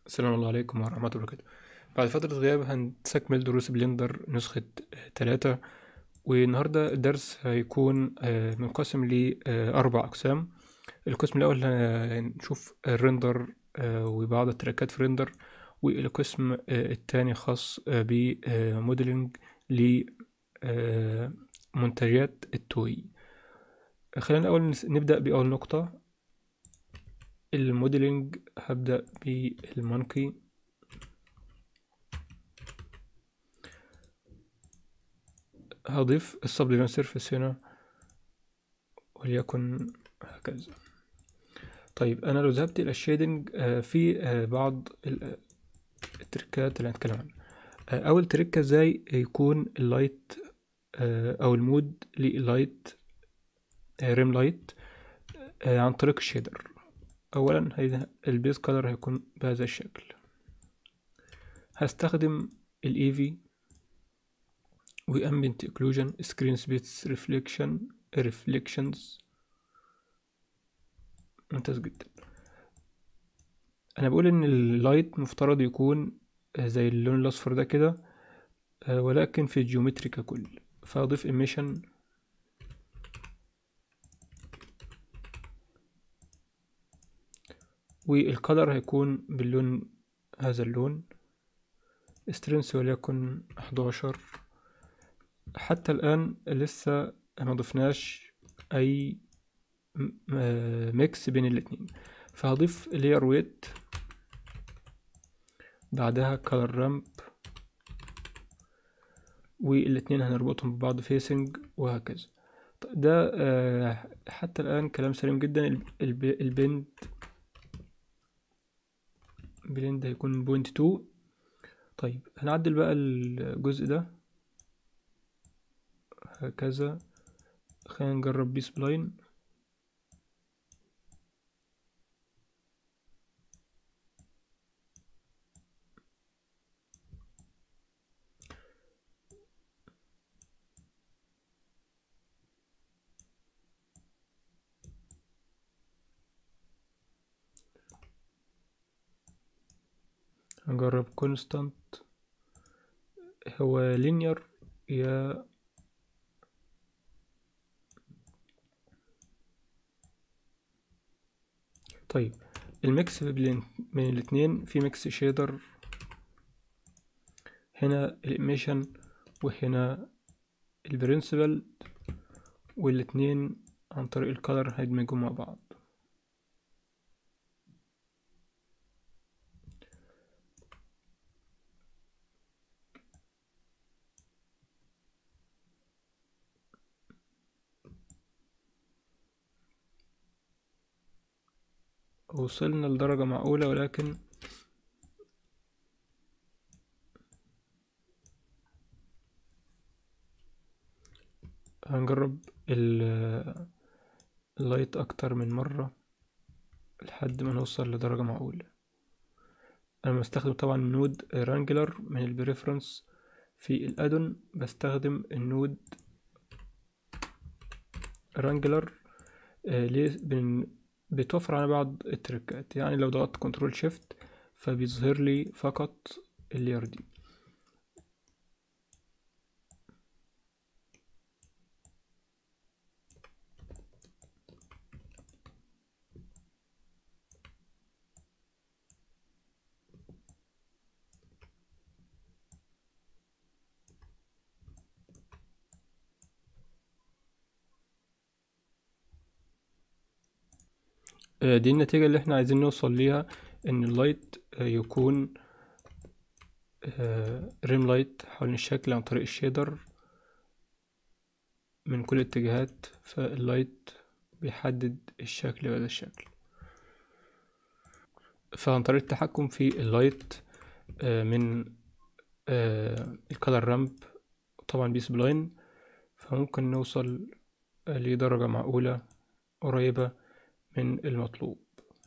السلام الله عليكم ورحمة الله وبركاته بعد فترة غياب هنستكمل دروس بلندر نسخة تلاتة والنهاردة الدرس هيكون آه، منقسم لأربع أقسام القسم الأول هنشوف الريندر آه، وبعض التركات في الريندر والقسم آه، التاني خاص بموديلنج لمنتجات التوي خلينا الأول نس- نبدأ بأول نقطة الموديلنج هبدأ بالمونكي هضيف السبديفيجن سيرفيس هنا وليكن هكذا طيب انا لو ذهبت الى الشيدنج آه، في آه، بعض ال- التركات اللي هنتكلم عنها آه، اول تركة ازاي يكون اللايت آه، او المود للايت ريم لايت عن طريق الشيدر اولا هي- البيز كولر هيكون بهذا الشكل هستخدم الايفي وامبينت اوكلوجن سكرين سبيس ريفليكشن ريفليكشنز ممتاز جدا انا بقول ان اللايت مفترض يكون زي اللون الاصفر ده كده آه، ولكن في جيومتري ككل فاضيف ايميشن والكلر هيكون باللون هذا اللون سترينث وليكن 11 حتى الآن لسه ما ضفناش أي م- آه، ميكس بين الاتنين فهضيف layer weight بعدها color ramp والاتنين هنربطهم ببعض facing وهكذا ط- ده آه، حتى الآن كلام سليم جدا الب- الب- البند بلند هيكون بوينت تو طيب هنعدل بقى الجزء ده هكذا خلينا نجرب بي سبلاين هنجرب كونستانت هو لينير يا طيب الميكس بين من الاتنين في ميكس شيدر هنا الإيميشن وهنا البرنسبل والاتنين عن طريق الكالر هيدمجوا مع بعض وصلنا لدرجة معقولة ولكن هنجرب ال- اللايت أكتر من مرة لحد ما نوصل لدرجة معقولة أنا بستخدم طبعا نود رانجلر من البريفرنس في الأدون بستخدم النود رانجلر آه، ليه بن... بتوفر على بعض التركات يعني لو ضغطت كنترول شيفت فبيظهر لي فقط اللير دي آه، دي النتيجة اللي احنا عايزين نوصل ليها ان اللايت آه، يكون ريم لايت حوالين الشكل عن طريق الشيدر من كل الاتجاهات فاللايت بيحدد الشكل بهذا الشكل فعن طريق التحكم في اللايت آه، من الكالر رامب طبعا بي سبلاين فممكن نوصل آه، لدرجة معقولة قريبة من المطلوب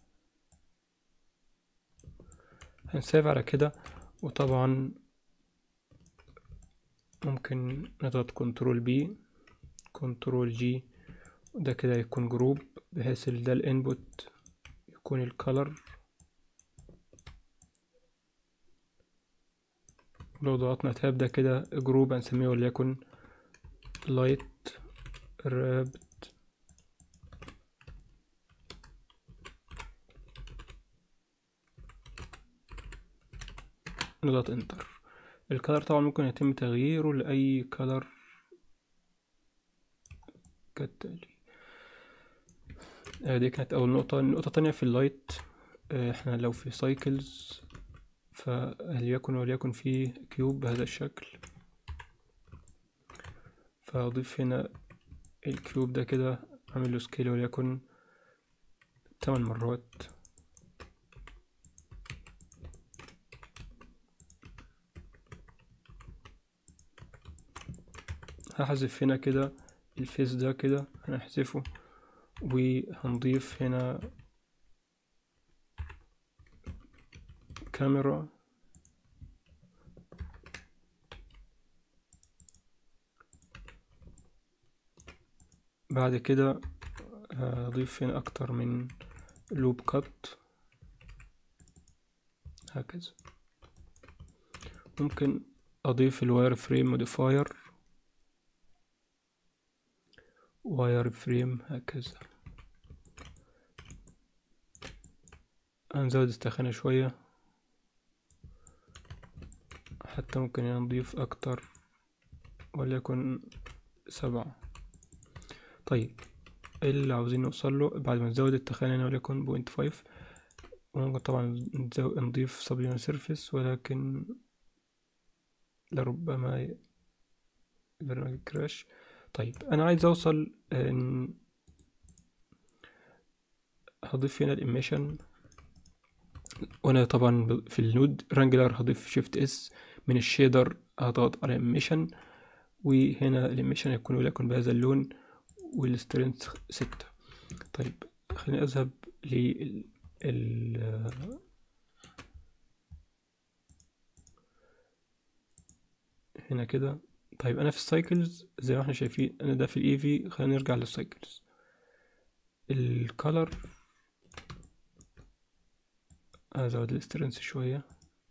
هنسيف على كده وطبعا ممكن نضغط كنترول بي كنترول جي ده كده يكون جروب بحيث ال- ده الانبوت يكون الكالر لو ضغطنا تاب ده كده جروب هنسميه وليكن لايت رابت نضغط انتر الكلر طبعا ممكن يتم تغييره لأي كلر كالتالي آه، دي كانت أول نقطة النقطة التانية في اللايت آه، احنا لو في سايكلز فليكن وليكن في كيوب بهذا الشكل فأضيف هنا الكيوب ده كده أعمل له سكيل وليكن تمن مرات هحذف هنا كده الفيس ده كده هنحذفه وهنضيف هنا كاميرا بعد كده هضيف هنا أكتر من لوب كات هكذا ممكن أضيف الواير فريم موديفاير واير فريم هكذا هنزود السخانة شوية حتى ممكن هنا نضيف أكتر وليكن سبعة طيب إيه اللي عاوزين نوصل له بعد ما نزود التخانة هنا وليكن بوينت فايف وممكن طبعا نزو- نضيف سبليون سيرفيس ولكن لربما ي- البرنامج كراش طيب انا عايز اوصل إن هضيف هنا الإيميشن وانا طبعا ب- في النود رانجلر هضيف شيفت اس من الشيدر هضغط على ايميشن وهنا الايميشن هيكون وليكن بهذا اللون والسترينث ستة طيب خليني اذهب لل ال هنا كده طيب انا في السايكلز زي ما احنا شايفين انا ده في الاي في خلينا نرجع للسايكلز الكالر ازود الاسترنس شوية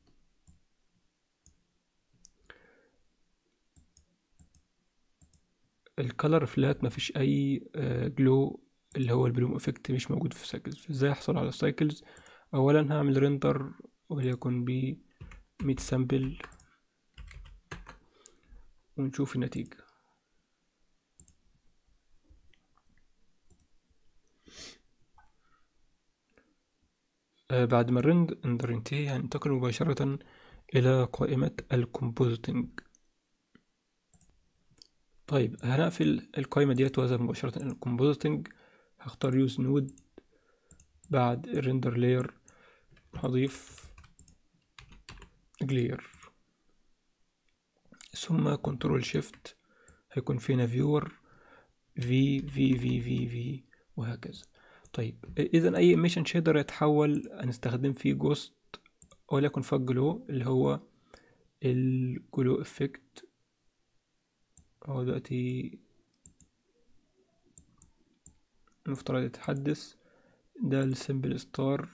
الكالر فلات مفيش اي جلو اللي هو البلوم افكت مش موجود في السايكلز ازاي احصل على السايكلز اولا هعمل ريندر وليكن ب 100 سامبل ونشوف النتيجة آه بعد ما الرندر ينتهي هننتقل مباشرة إلى قائمة الكومبوزيتنج طيب هنقفل القائمة ديت وأذهب مباشرة إلى الكومبوزيتنج هختار يوز نود بعد الريندر لاير هضيف جلير ثم كنترول شيفت هيكون فينا فيور في في في في في وهكذا طيب اذا اي ايميشن شيدر يتحول هنستخدم فيه جوست وليكن فاك جلو اللي هو الجلو افكت هو دلوقتي المفترض يتحدث ده السيمبل ستار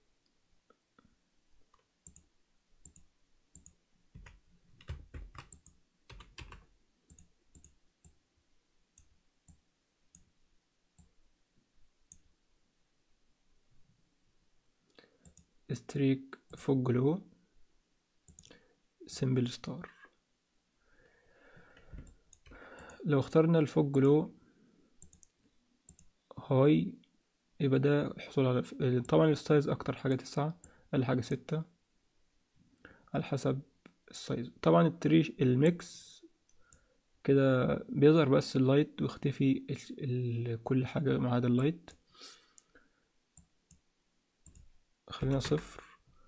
ستريك فوق جلو سيمبل ستار لو اخترنا الفوق جلو هاي يبقى ده حصول على طبعا السايز اكتر حاجة تسعة اقل حاجة ستة على حسب السايز طبعا التريش الميكس كده بيظهر بس اللايت ويختفي ال... ال... كل حاجة ما عدا اللايت خلينا صفر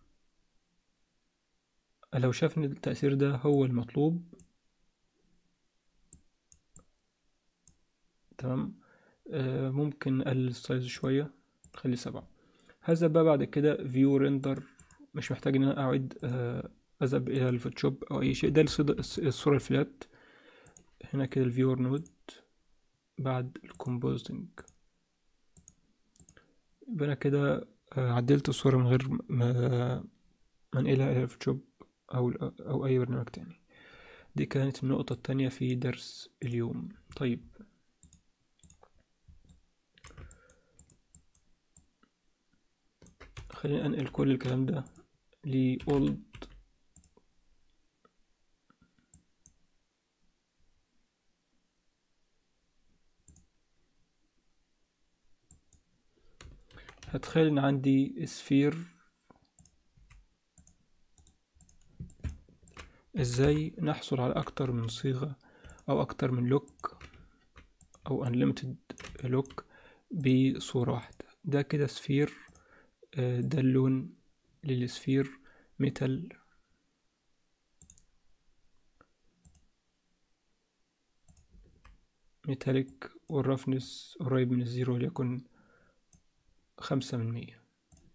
لو شاف ان التأثير ده هو المطلوب تمام آه ممكن نقلل السايز شوية نخليه سبعة هذا بقى بعد كده فيو ريندر مش محتاج ان انا اعيد آه اذهب الى الفوتوشوب او اي شيء ده الصورة الفلات هنا كده الفيور نود بعد الكومبوزنج يبقى انا كده عدلت الصورة من غير ما ما انقلها الى الفوتوشوب أو أو أي برنامج تاني دي كانت النقطة التانية في درس اليوم طيب خلينا أنقل كل الكلام ده ل old هتخيل ان عندي سفير ازاي نحصل على اكتر من صيغة او اكتر من لوك او unlimited لوك بصورة واحدة ده كده سفير ده اللون للسفير ميتال ميتاليك والرفنس قريب من الزيرو وليكن خمسة من مية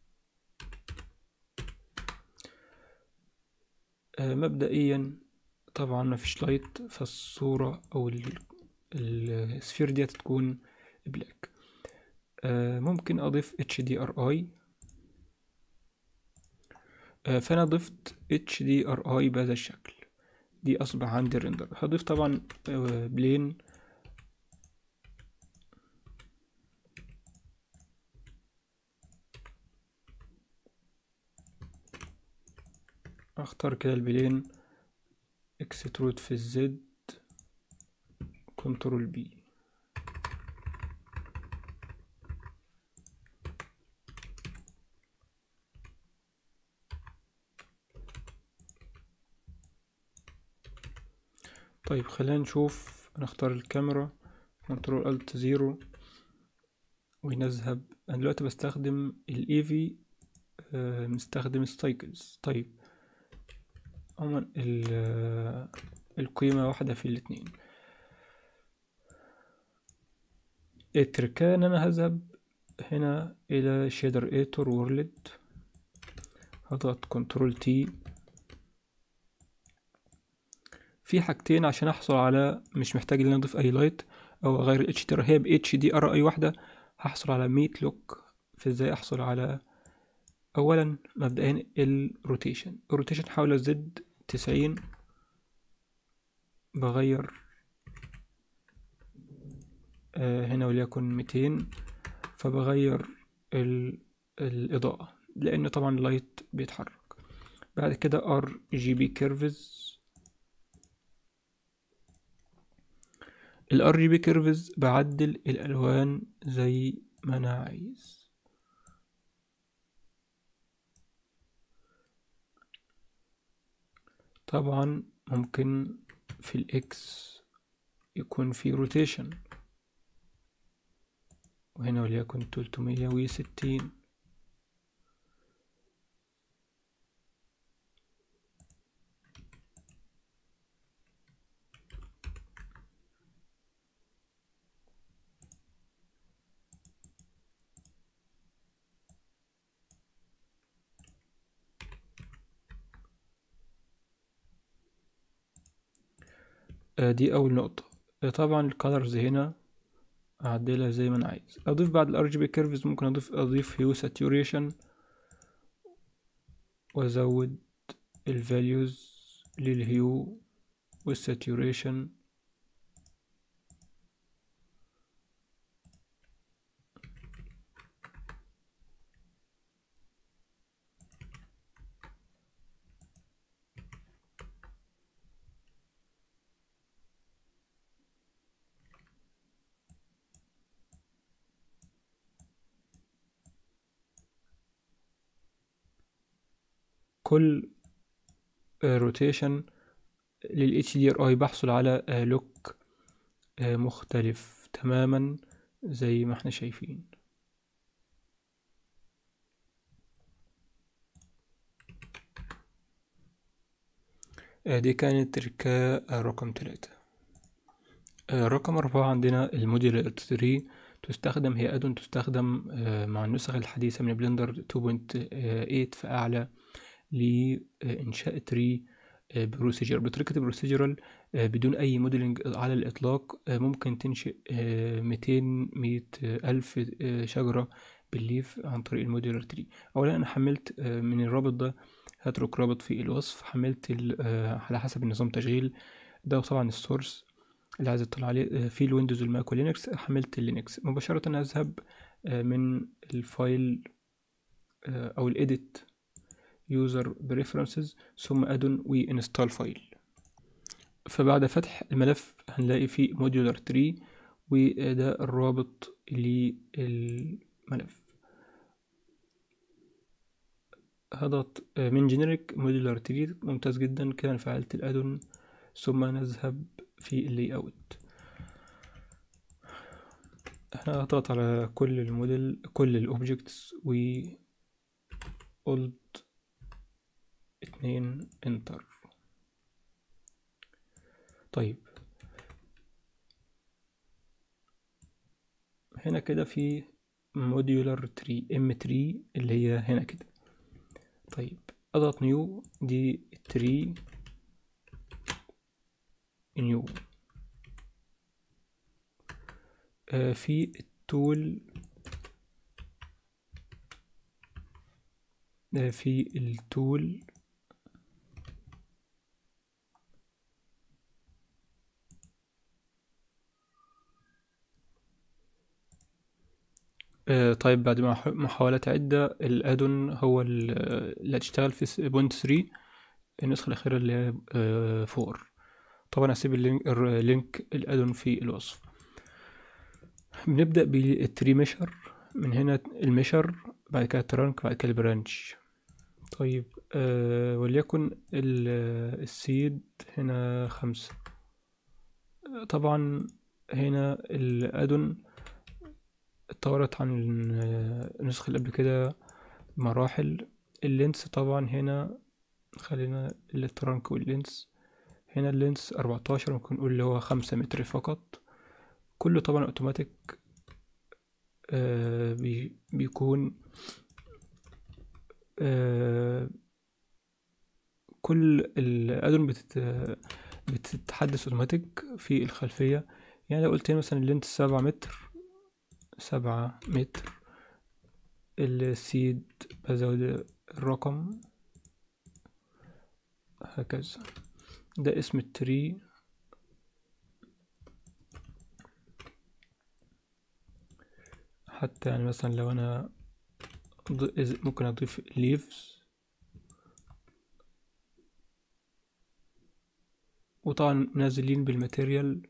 مبدئيا طبعا ما فيش لايت فالصورة أو السفير دي تكون بلاك ممكن أضيف HDRI فأنا ضفت HDRI بهذا الشكل دي أصبح عندي الريندر هضيف طبعا بلين اختار كده البلين اكسترود في الزد كنترول بي طيب خلينا نشوف نختار الكاميرا كنترول الت زيرو ونذهب انا دلوقتي بستخدم الايفي آه مستخدم ستايكلز طيب عموما القيمة واحدة في الاتنين التركة ان انا هذهب هنا الى شيدر ايتور وورلد هضغط كنترول تي في حاجتين عشان احصل على مش محتاج ان انا اضيف اي لايت او اغير الاتش دي هي ب اتش دي ار اي واحدة هحصل على 100 لوك في ازاي احصل على اولا مبدئيا الروتيشن الروتيشن حول الزد تسعين بغير آه هنا وليكن ميتين فبغير الإضاءة لأن طبعا اللايت بيتحرك بعد كده ار جي بي كيرفز الار جي بي كيرفز بعدل الألوان زي ما أنا عايز طبعا ممكن في الاكس يكون في روتيشن وهنا وليكن تلتمية وستين دي اول نقطة طبعا الكالرز هنا اعدلها زي ما انا عايز اضيف بعد الار جي بي كيرفز ممكن اضيف اضيف هيو ساتوريشن وازود الفاليوز للهيو والساتوريشن كل روتيشن لل HDRI بحصل على لوك مختلف تماما زي ما احنا شايفين دي كانت تركة رقم ثلاثة رقم أربعة عندنا الموديل 3 تستخدم هي أدون تستخدم مع النسخ الحديثة من بلندر 2.8 فأعلى لإنشاء تري بروسيجر بطريقة البروسيجرال بدون أي موديلنج على الإطلاق ممكن تنشئ ميتين مية ألف شجرة بالليف عن طريق الموديلر تري أولا أنا حملت من الرابط ده هترك رابط في الوصف حملت ال- آه، على حسب النظام تشغيل ده طبعا السورس اللي عايز اطلع عليه آه، في الويندوز والماك ولينكس حملت اللينكس مباشرة اذهب آه، من الفايل آه، او الايديت يوزر بريفرنسز ثم ادون وانستال فايل فبعد فتح الملف هنلاقي فيه موديولار تري وده الرابط للملف هضغط آه، من جينيريك موديولار تري ممتاز جدا كده أنا فعلت الادون ثم نذهب في اللي اوت هضغط على كل الموديل كل الاوبجكتس و قلت اتنين انتر طيب هنا كده في موديولار تري ام تري اللي هي هنا كده طيب اضغط نيو دي تري نيو آه في التول آه في التول آه، طيب بعد مح- محاولات عدة الأدون هو ال- اللي هتشتغل في بوينت 3 النسخة الأخيرة اللي هي آه، فور طبعا هسيب اللينك, اللينك الأدون في الوصف بنبدأ بالتري ميشر من هنا الميشر بعد كده الترانك بعد كده البرانش طيب آه وليكن ال- السيد هنا خمسة آه، طبعا هنا الأدون اتطورت عن النسخة اللي قبل كده مراحل اللينس طبعا هنا خلينا الترانك واللينس هنا اللينس أربعتاشر ممكن نقول اللي هو خمسة متر فقط كله طبعا اوتوماتيك آه بي بيكون آه كل الأدون بتت بتتحدث اوتوماتيك في الخلفية يعني لو قلت هنا مثلا اللينس سبعة متر سبعة متر السيد بزود الرقم هكذا ده اسم التري حتى يعني مثلا لو انا ض- إز- ممكن اضيف leaves وطبعا نازلين بالماتيريال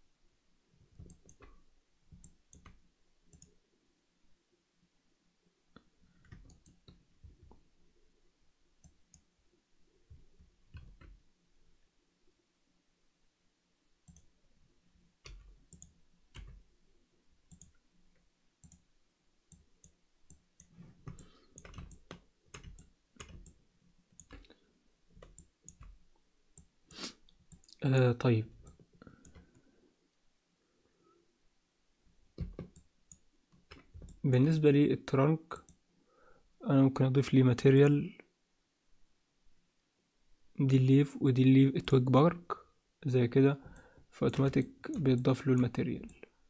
آه طيب بالنسبة للترانك أنا ممكن أضيف لي ماتيريال دي الليف ودي الليف تويج بارك زي كده فأوتوماتيك بيتضاف له الماتيريال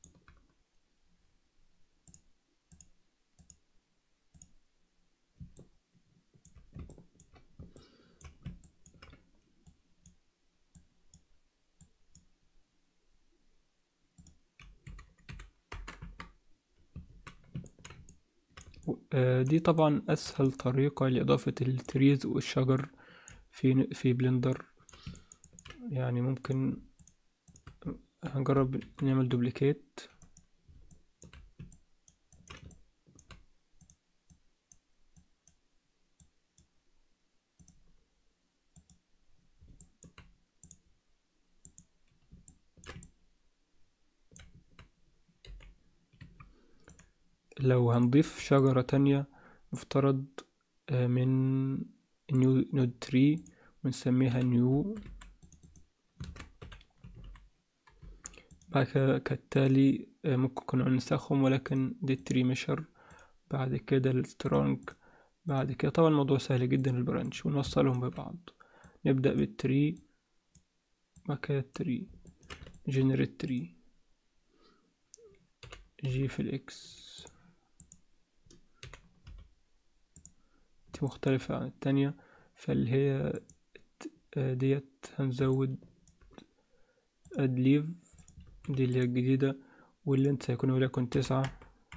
و- آه، دي طبعا أسهل طريقة لإضافة التريز والشجر في في بلندر يعني ممكن هنجرب نعمل دوبليكيت لو هنضيف شجرة تانية نفترض آه، من نيو نود تري ونسميها نيو بعد كده كالتالي آه، ممكن كنا ننسخهم ولكن دي التري ميشر بعد كده السترونج بعد كده طبعا الموضوع سهل جدا البرانش ونوصلهم ببعض نبدأ بالتري بعد كده التري جنريت تري جي في الإكس دي مختلفة عن التانية فاللي هي آه، ديت هنزود اد ليف دي اللي هي الجديدة واللينت هيكون وليكن تسعة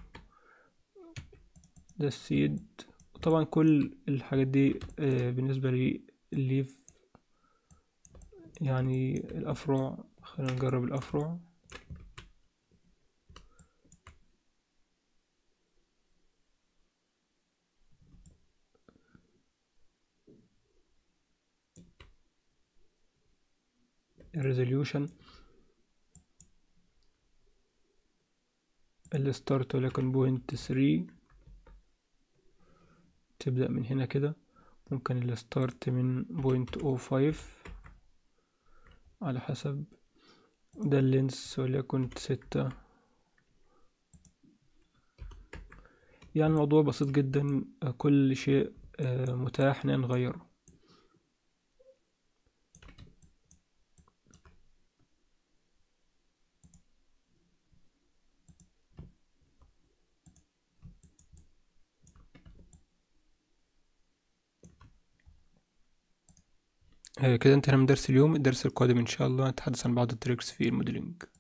ده السيد طبعا كل الحاجات دي آه، بالنسبة للليف يعني الأفرع خلينا نجرب الأفرع الريزوليوشن الستارت ولكن بوينت ثري تبدأ من هنا كده ممكن الستارت من بوينت او فايف على حسب ده اللينس وليكن ستة يعني الموضوع بسيط جدا كل شيء آه، متاح نغيره آه، كده انتهينا من درس اليوم الدرس القادم ان شاء الله نتحدث عن بعض التريكس في الموديلينج